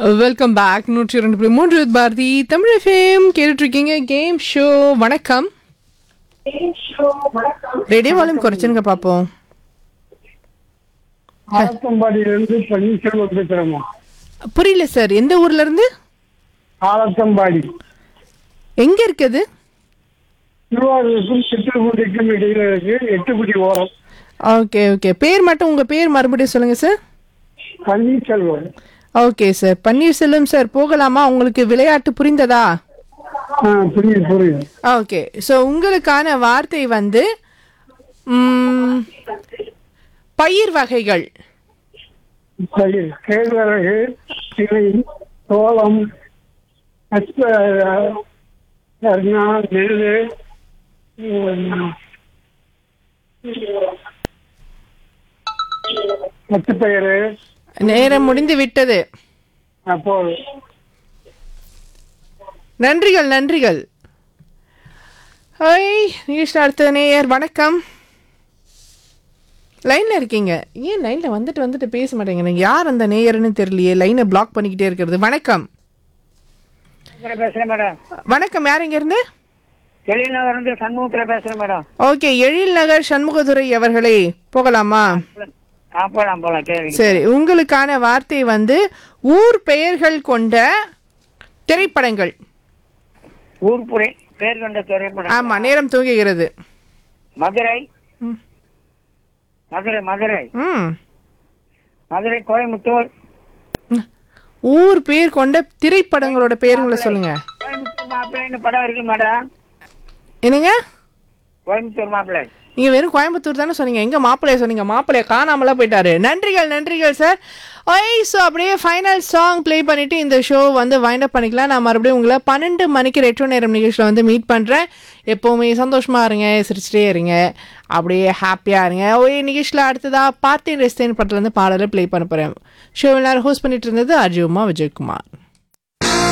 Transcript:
Welcome back நூற்றி இரண்டு புள்ளி மூன்று with பாரதி தமிழ் எஃப்எம் கேட்டுட்டு இருக்கீங்க கேம் ஷோ வணக்கம் ரேடியோ வால்யூம் குறைச்சிருங்க பார்ப்போம் ஆலத்தம்பாடியிலிருந்து பன்னீர்செல்வம் பேசுறேம்மா புரியல சார் எந்த ஊர்ல இருந்து ஆலத்தம்பாடி எங்க இருக்குது திருவாரூருக்கும் சித்திரகுண்டிக்கும் இடையில இருக்கு எட்டுக்குடி ஓரம் ஓகே ஓகே பேர் மட்டும் உங்க பேர் மறுபடியும் சொல்லுங்க sir Panneerselvam okay sir Panneerselvam sir போகலாமா உங்களுக்கு விளையாட்டு புரிந்ததா ஆ புரியுது புரியுது ஓகே ஸோ உங்களுக்கான வார்த்தை வந்து ம், பயிர் வகைகள் சரி கேழ்வரகு திணை சோளம் அஸ்ப அருணா நெல் பச்சைப்பயிறு நேரம் முடிந்து விட்டது அப்போ நன்றிகள் நன்றிகள் ஹாய் நியூஸ் அடுத்த நேயர் வணக்கம் லைனில் இருக்கீங்க ஏன் லைனில் வந்துட்டு வந்துட்டு பேச மாட்டேங்கிறீங்க யார் அந்த நேயர்னு தெரியலையே லைனை பிளாக் பண்ணிக்கிட்டே இருக்கிறது வணக்கம் பேசுறேன் மேடம் வணக்கம் யார் இருந்து வெளிநகர் இருந்து சண்முகத்துல பேசுறேன் மேடம் ஓகே எழில் நகர் சண்முகதுரை அவர்களே போகலாமா ஆ போலாம் போலாம் கேள்வி சரி உங்களுக்கான வார்த்தை வந்து ஊர் பெயர்கள் கொண்ட திரைப்படங்கள் ஊர் புரை பேர் கொண்ட திரைப்படம் ஆமா நேரம் தூங்குகிறது மதுரை ம். மதுரை மதுரை ம் மதுரை கோயம்புத்தூர் ஊர் பேர் கொண்ட திரைப்படங்களோட பேருங்களை சொல்லுங்க கோயம்புத்தூர் மாப்பிள்ளைன்னு படம் இருக்கு மேடம் என்னங்க கோயம்புத்தூர் மாப்பிள்ளை நீங்க வெறும் கோயம்புத்தூர் தானே சொன்னீங்க எங்க மாப்பிள்ளைய சொன்னீங்க மாப்பிள்ளைய காணாமலாம் போயிட்டாரு நன்றிகள் நன்றிகள் சார் ஒய் ஸோ அப்படியே ஃபைனல் சாங் ப்ளே பண்ணிட்டு இந்த ஷோ வந்து வைண்ட் அப் பண்ணிக்கலாம் நான் மறுபடியும் உங்களை பன்னெண்டு மணிக்கு ரெட்ரோ நேரம் நிகழ்ச்சியில் வந்து மீட் பண்ணுறேன் எப்போவுமே சந்தோஷமா இருங்க சிரிச்சிட்டே இருங்க அப்படியே ஹாப்பியாக இருங்க ஒரே நிகழ்ச்சியில் அடுத்ததாக பார்த்தேன் ரெஸ்தேன் படத்துலேருந்து பாடலை ப்ளே பண்ண போகிறேன் ஷோ எல்லாரும் ஹோஸ்ட் பண்ணிட்டு இருந்தது அர்ஜுமா விஜயகுமார்